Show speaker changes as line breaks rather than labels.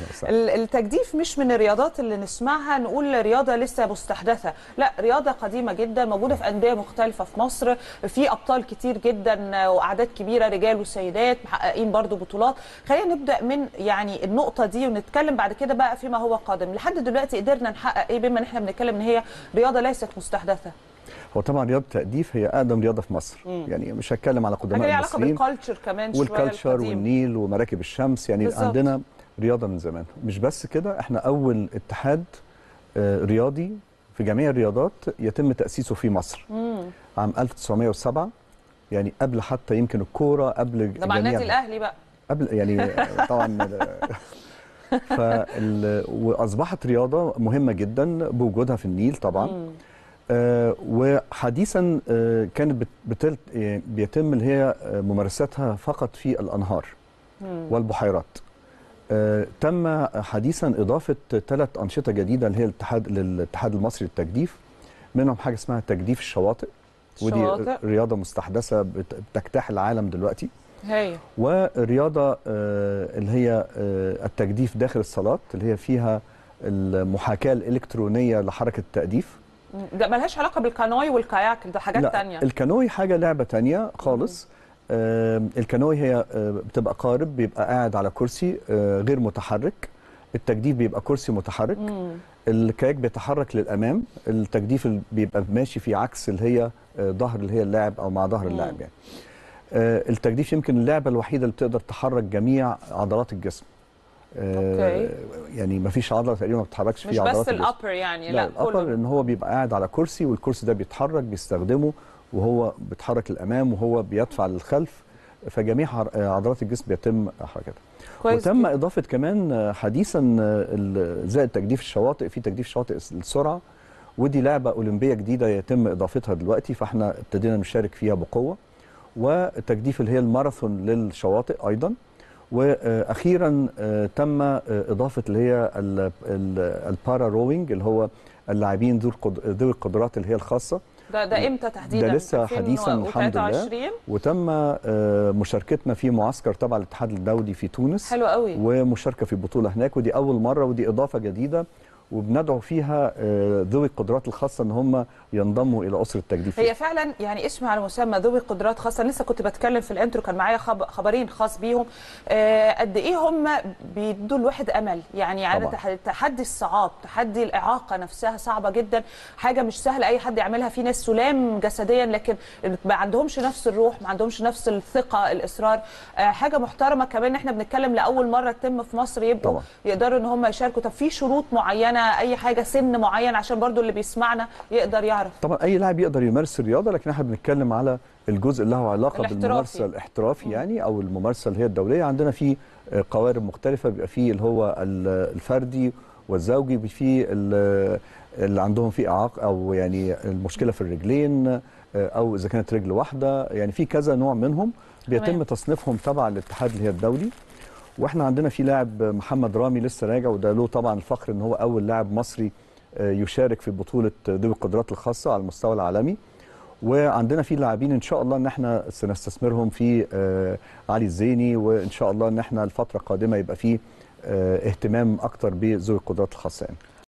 وسهلا
ال- التجديف مش من الرياضات اللي نسمعها نقول رياضه لسه مستحدثه لا رياضه قديمه جدا موجوده في انديه مختلفه في مصر في ابطال كتير جدا واعداد كبيره رجال وسيدات محققين برضو بطولات خلينا نبدا من يعني النقطه دي ونتكلم بعد كده بقى فيما هو قادم لحد دلوقتي قدرنا نحقق ايه بما ان احنا بنتكلم ان هي رياضه ليست مستحدثه
هو طبعا رياضه التأديف هي اقدم رياضه في مصر يعني مش هتكلم على
حاجه
قدماء
ليها علاقه
المصريين
بالكالتشر كمان شويه
والكالتشر
القديم.
والنيل ومراكب الشمس يعني
بالظبط.
عندنا رياضه من زمان مش بس كده احنا اول اتحاد آه، رياضي في جميع الرياضات يتم تاسيسه في مصر
مم.
عام 1907 يعني قبل حتى يمكن الكوره قبل
ده مع النادي
جميع-
الاهلي بقى
قبل يعني آه، طبعا فال... واصبحت رياضه مهمه جدا بوجودها في النيل طبعا
مم.
آه وحديثا آه كانت بت... بتل... آه، بيتم اللي هي آه، ممارستها فقط في الانهار
مم.
والبحيرات آه تم حديثا اضافه ثلاث انشطه جديده اللي هي الاتحاد للاتحاد المصري للتجديف منهم حاجه اسمها تجديف الشواطئ ودي
الشواطئ.
رياضه مستحدثه بت- بتجتاح العالم دلوقتي
هي
ورياضه آه، اللي هي آه، التجديف داخل الصالات اللي هي فيها المحاكاه الالكترونيه لحركه التأديف
ده ملهاش علاقه بالكانوي والكاياك ده حاجات
لا
تانية
الكانوي حاجه لعبه تانية خالص آه الكانوي هي آه بتبقى قارب بيبقى قاعد على كرسي آه غير متحرك التجديف بيبقى كرسي متحرك
مم.
الكاياك بيتحرك للامام التجديف ال- بيبقى ماشي في عكس اللي هي آه، ظهر اللي هي اللاعب او مع ظهر
مم.
اللاعب يعني آه، التجديف يمكن اللعبه الوحيده اللي بتقدر تحرك جميع عضلات الجسم آه،
أوكي.
يعني ما فيش عضله تقريبا ما بتتحركش
مش
في عضلات
بس
الجسم
الابر يعني
لا,
لا,
الابر
كله
ان هو بيبقى قاعد على كرسي والكرسي ده بيتحرك بيستخدمه وهو بيتحرك للامام وهو بيدفع للخلف فجميع عر- عضلات الجسم بيتم حركتها
كويس
وتم
جدا.
اضافه كمان حديثا ال- زائد تجديف الشواطئ في تجديف شواطئ السرعه ودي لعبه اولمبيه جديده يتم اضافتها دلوقتي فاحنا ابتدينا نشارك فيها بقوه وتجديف اللي هي الماراثون للشواطئ ايضا واخيرا آه، تم آه، اضافه اللي هي ال- ال- البارا روينج اللي هو اللاعبين ذو القد- ذوي القدرات اللي هي الخاصه
ده ده امتى تحديدا
ده لسه حديثاً الحمد لله.
2023
وتم آه، مشاركتنا في معسكر تبع الاتحاد الدولي في تونس
حلو قوي
ومشاركه في بطوله هناك ودي اول مره ودي اضافه جديده وبندعو فيها آه، ذوي القدرات الخاصه ان هم ينضموا الى اسره التجديف
هي فعلا يعني اسم على مسمى ذوي قدرات خاصه لسه كنت بتكلم في الانترو كان معايا خب- خبرين خاص بيهم آه، قد ايه هم بيدوا الواحد امل يعني على
طبعاً.
تح- تحدي الصعاب تحدي الاعاقه نفسها صعبه جدا حاجه مش سهله اي حد يعملها في ناس سلام جسديا لكن ما عندهمش نفس الروح ما عندهمش نفس الثقه الاصرار آه، حاجه محترمه كمان احنا بنتكلم لاول مره تتم في مصر يبقوا
طبعاً.
يقدروا ان هم يشاركوا طب في شروط معينه اي حاجه سن معين عشان برضو اللي بيسمعنا يقدر يعرف
طبعا اي لاعب يقدر يمارس الرياضه لكن احنا بنتكلم على الجزء اللي له علاقه
الاحترافي.
بالممارسه الاحترافي يعني او الممارسه اللي هي الدوليه عندنا في آه، قوارب مختلفه بيبقى في اللي هو ال- الفردي والزوجي بيبقى في ال- اللي عندهم في اعاق او يعني المشكله في الرجلين آه، او اذا كانت رجل واحده يعني في كذا نوع منهم بيتم
تمام.
تصنيفهم تبع الاتحاد اللي هي الدولي واحنا عندنا في لاعب محمد رامي لسه راجع وده له طبعا الفخر ان هو اول لاعب مصري آه، يشارك في بطوله ذوي القدرات الخاصه على المستوى العالمي وعندنا في لاعبين ان شاء الله ان احنا سنستثمرهم في آه، علي الزيني وان شاء الله ان احنا الفتره القادمه يبقى في آه، اهتمام اكتر بذوي القدرات الخاصه يعني